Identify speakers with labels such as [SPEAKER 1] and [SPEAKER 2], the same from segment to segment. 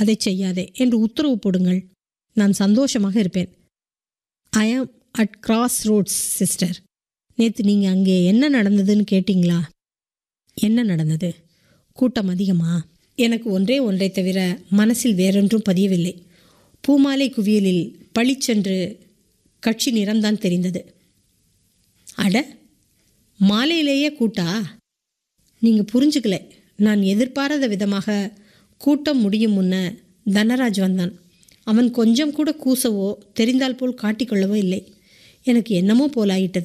[SPEAKER 1] அதை செய்யாதே என்று உத்தரவு போடுங்கள் நான் சந்தோஷமாக இருப்பேன் ஐ ஆம் அட் கிராஸ் ரோட்ஸ் சிஸ்டர் நேற்று நீங்கள் அங்கே என்ன நடந்ததுன்னு கேட்டிங்களா என்ன நடந்தது கூட்டம் அதிகமா எனக்கு ஒன்றே ஒன்றை தவிர மனசில் வேறொன்றும் பதியவில்லை பூமாலை குவியலில் பளிச்சென்று கட்சி நிறம்தான் தெரிந்தது அட மாலையிலேயே கூட்டா நீங்கள் புரிஞ்சுக்கல நான் எதிர்பாராத விதமாக கூட்டம் முடியும் முன்ன தனராஜ் வந்தான் அவன் கொஞ்சம் கூட கூசவோ தெரிந்தால் போல் காட்டிக்கொள்ளவோ இல்லை எனக்கு என்னமோ போலாயிட்டது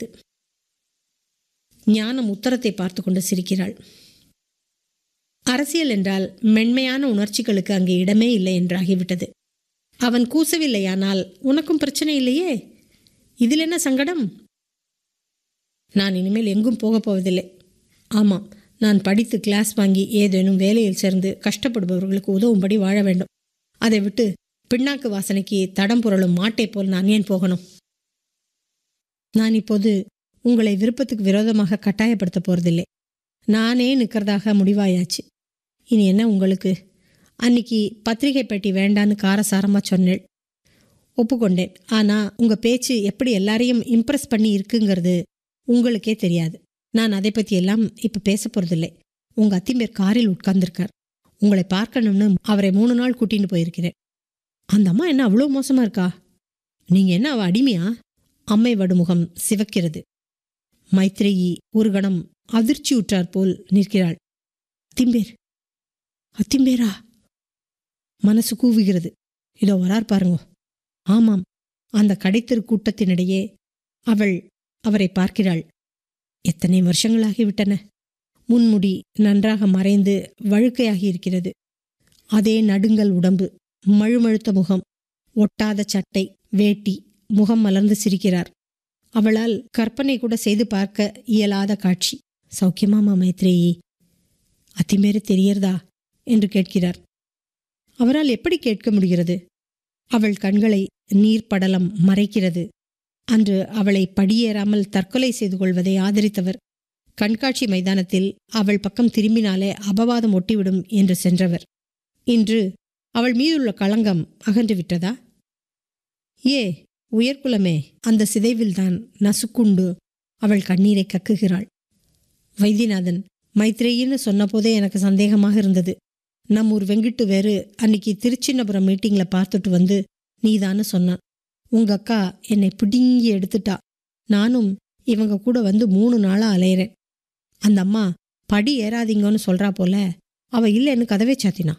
[SPEAKER 1] ஞானம் உத்தரத்தை பார்த்து கொண்டு சிரிக்கிறாள் அரசியல் என்றால் மென்மையான உணர்ச்சிகளுக்கு அங்கே இடமே இல்லை என்றாகிவிட்டது அவன் கூசவில்லையானால் உனக்கும் பிரச்சனை இல்லையே இதில் என்ன சங்கடம் நான் இனிமேல் எங்கும் போகப் போவதில்லை ஆமாம் நான் படித்து கிளாஸ் வாங்கி ஏதேனும் வேலையில் சேர்ந்து கஷ்டப்படுபவர்களுக்கு உதவும்படி வாழ வேண்டும் அதை விட்டு பின்னாக்கு வாசனைக்கு தடம் புரளும் மாட்டை போல் நான் ஏன் போகணும் நான் இப்போது உங்களை விருப்பத்துக்கு விரோதமாக கட்டாயப்படுத்த போறதில்லை நானே நிற்கிறதாக முடிவாயாச்சு இனி என்ன உங்களுக்கு அன்னைக்கு பத்திரிகை பெட்டி வேண்டான்னு காரசாரமாக சொன்னேன் ஒப்புக்கொண்டேன் ஆனால் உங்கள் பேச்சு எப்படி எல்லாரையும் இம்ப்ரெஸ் பண்ணி இருக்குங்கிறது உங்களுக்கே தெரியாது நான் அதை பற்றி எல்லாம் இப்போ பேச போகிறதில்லை உங்கள் அத்திம்பேர் காரில் உட்கார்ந்துருக்கார் உங்களை பார்க்கணும்னு அவரை மூணு நாள் கூட்டின்னு போயிருக்கிறேன் அந்த அம்மா என்ன அவ்வளோ மோசமாக இருக்கா நீங்கள் என்ன அவள் அடிமையா அம்மை வடுமுகம் சிவக்கிறது மைத்ரேயி ஒரு கணம் அதிர்ச்சியுற்றார் போல் நிற்கிறாள் அத்திம்பேர் அத்திம்பேரா மனசு கூவுகிறது இதோ வரார் பாருங்கோ ஆமாம் அந்த கடைத்தெரு கூட்டத்தினிடையே அவள் அவரை பார்க்கிறாள் எத்தனை வருஷங்களாகிவிட்டன முன்முடி நன்றாக மறைந்து வழுக்கையாகி இருக்கிறது அதே நடுங்கல் உடம்பு மழுமழுத்த முகம் ஒட்டாத சட்டை வேட்டி முகம் மலர்ந்து சிரிக்கிறார் அவளால் கற்பனை கூட செய்து பார்க்க இயலாத காட்சி சௌக்கியமாமா மைத்ரேயி அத்திமேறு தெரியறதா என்று கேட்கிறார் அவரால் எப்படி கேட்க முடிகிறது அவள் கண்களை நீர்ப்படலம் மறைக்கிறது அன்று அவளை படியேறாமல் தற்கொலை செய்து கொள்வதை ஆதரித்தவர் கண்காட்சி மைதானத்தில் அவள் பக்கம் திரும்பினாலே அபவாதம் ஒட்டிவிடும் என்று சென்றவர் இன்று அவள் மீதுள்ள களங்கம் அகன்று விட்டதா ஏ உயர்குலமே அந்த சிதைவில்தான் நசுக்குண்டு அவள் கண்ணீரை கக்குகிறாள் வைத்தியநாதன் மைத்ரேயின்னு சொன்னபோதே எனக்கு சந்தேகமாக இருந்தது நம் ஊர் வெங்கிட்டு வேறு அன்னைக்கு திருச்சின்னபுரம் மீட்டிங்ல பார்த்துட்டு வந்து நீதான்னு சொன்னான் உங்க அக்கா என்னை பிடுங்கி எடுத்துட்டா நானும் இவங்க கூட வந்து மூணு நாளா அலையிறேன் அந்த அம்மா படி ஏறாதீங்கன்னு சொல்றா போல அவ இல்லைன்னு கதவே சாத்தினா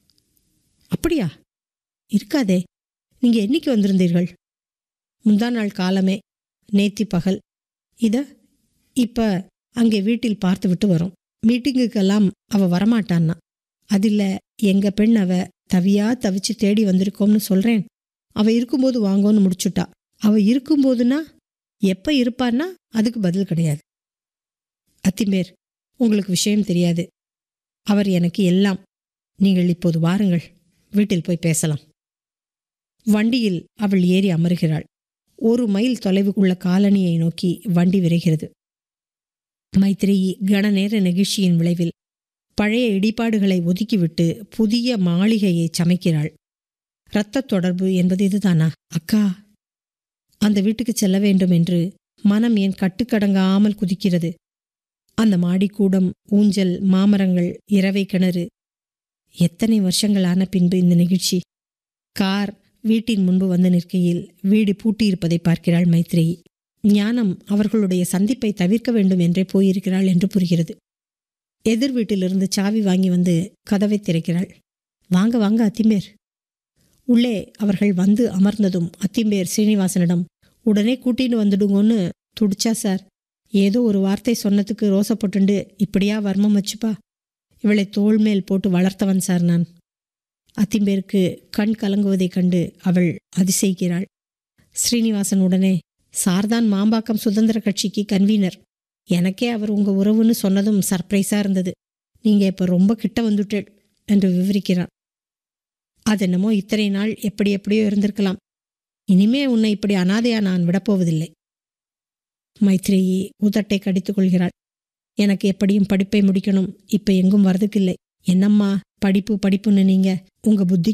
[SPEAKER 1] அப்படியா இருக்காதே நீங்க என்னைக்கு வந்திருந்தீர்கள் முந்தா நாள் காலமே நேத்தி பகல் இத இப்ப அங்கே வீட்டில் பார்த்து விட்டு வரோம் மீட்டிங்குக்கெல்லாம் அவ வரமாட்டான்னா அதில்ல எங்க பெண் அவ தவியா தவிச்சு தேடி வந்திருக்கோம்னு சொல்றேன் அவ இருக்கும்போது வாங்கோன்னு முடிச்சுட்டா அவ இருக்கும்போதுனா எப்ப இருப்பான்னா அதுக்கு பதில் கிடையாது அத்திமேர் உங்களுக்கு விஷயம் தெரியாது அவர் எனக்கு எல்லாம் நீங்கள் இப்போது வாருங்கள் வீட்டில் போய் பேசலாம் வண்டியில் அவள் ஏறி அமருகிறாள் ஒரு மைல் தொலைவுக்குள்ள காலனியை நோக்கி வண்டி விரைகிறது மைத்திரேயி கணநேர நெகிழ்ச்சியின் விளைவில் பழைய இடிபாடுகளை ஒதுக்கிவிட்டு புதிய மாளிகையை சமைக்கிறாள் இரத்த தொடர்பு என்பது இதுதானா அக்கா அந்த வீட்டுக்கு செல்ல வேண்டும் என்று மனம் ஏன் கட்டுக்கடங்காமல் குதிக்கிறது அந்த மாடிக்கூடம் ஊஞ்சல் மாமரங்கள் இரவை கிணறு எத்தனை வருஷங்களான பின்பு இந்த நிகழ்ச்சி கார் வீட்டின் முன்பு வந்து நிற்கையில் வீடு பூட்டியிருப்பதை பார்க்கிறாள் மைத்ரேயி ஞானம் அவர்களுடைய சந்திப்பை தவிர்க்க வேண்டும் என்றே போயிருக்கிறாள் என்று புரிகிறது எதிர் வீட்டிலிருந்து சாவி வாங்கி வந்து கதவை திறக்கிறாள் வாங்க வாங்க அத்திம்பேர் உள்ளே அவர்கள் வந்து அமர்ந்ததும் அத்திம்பேர் ஸ்ரீனிவாசனிடம் உடனே கூட்டின்னு வந்துடுங்கன்னு துடிச்சா சார் ஏதோ ஒரு வார்த்தை சொன்னதுக்கு ரோசப்பட்டுண்டு இப்படியா வர்மம் வச்சுப்பா இவளை தோள் மேல் போட்டு வளர்த்தவன் சார் நான் அத்திம்பேருக்கு கண் கலங்குவதைக் கண்டு அவள் அதிசயிக்கிறாள் ஸ்ரீனிவாசன் உடனே சார்தான் மாம்பாக்கம் சுதந்திர கட்சிக்கு கன்வீனர் எனக்கே அவர் உங்க உறவுன்னு சொன்னதும் சர்ப்ரைஸா இருந்தது நீங்க இப்ப ரொம்ப கிட்ட வந்துட்டேள் என்று விவரிக்கிறார் அதென்னமோ இத்தனை நாள் எப்படி எப்படியோ இருந்திருக்கலாம் இனிமே உன்னை இப்படி அனாதையா நான் விடப்போவதில்லை மைத்ரேயி உதட்டை கடித்துக் கொள்கிறாள் எனக்கு எப்படியும் படிப்பை முடிக்கணும் இப்ப எங்கும் வரதுக்கில்லை என்னம்மா படிப்பு படிப்புன்னு நீங்க உங்க புத்தி